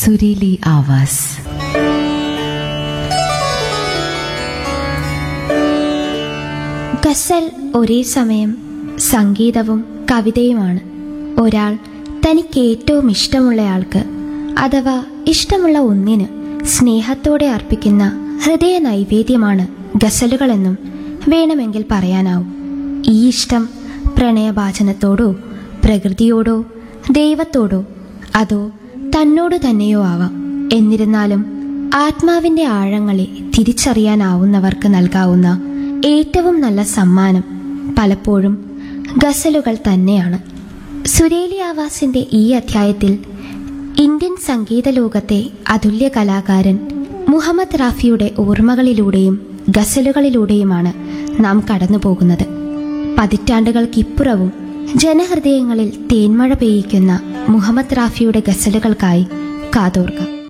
सुरीली आवाज ഗസൽ ഒരേ സമയം സംഗീതവും കവിതയുമാണ് ഒരാൾ തനിക്ക് ഏറ്റവും ഇഷ്ടമുള്ളയാൾക്ക് അഥവാ ഇഷ്ടമുള്ള ഒന്നിന് സ്നേഹത്തോടെ അർപ്പിക്കുന്ന ഹൃദയ നൈവേദ്യമാണ് ഗസലുകളെന്നും വേണമെങ്കിൽ പറയാനാവും ഈ ഇഷ്ടം പ്രണയഭാചനത്തോടോ പ്രകൃതിയോടോ ദൈവത്തോടോ അതോ തന്നോട് തന്നെയോ ആവാം എന്നിരുന്നാലും ആത്മാവിന്റെ ആഴങ്ങളെ തിരിച്ചറിയാനാവുന്നവർക്ക് നൽകാവുന്ന ഏറ്റവും നല്ല സമ്മാനം പലപ്പോഴും ഗസലുകൾ തന്നെയാണ് സുരേലി ആവാസിന്റെ ഈ അധ്യായത്തിൽ ഇന്ത്യൻ സംഗീത ലോകത്തെ അതുല്യ കലാകാരൻ മുഹമ്മദ് റാഫിയുടെ ഓർമ്മകളിലൂടെയും ഗസലുകളിലൂടെയുമാണ് നാം കടന്നുപോകുന്നത് പതിറ്റാണ്ടുകൾക്കിപ്പുറവും ജനഹൃദയങ്ങളിൽ തേന്മഴ പെയ്യിക്കുന്ന മുഹമ്മദ് റാഫിയുടെ ഗസലുകൾക്കായി കാതോർക്കാം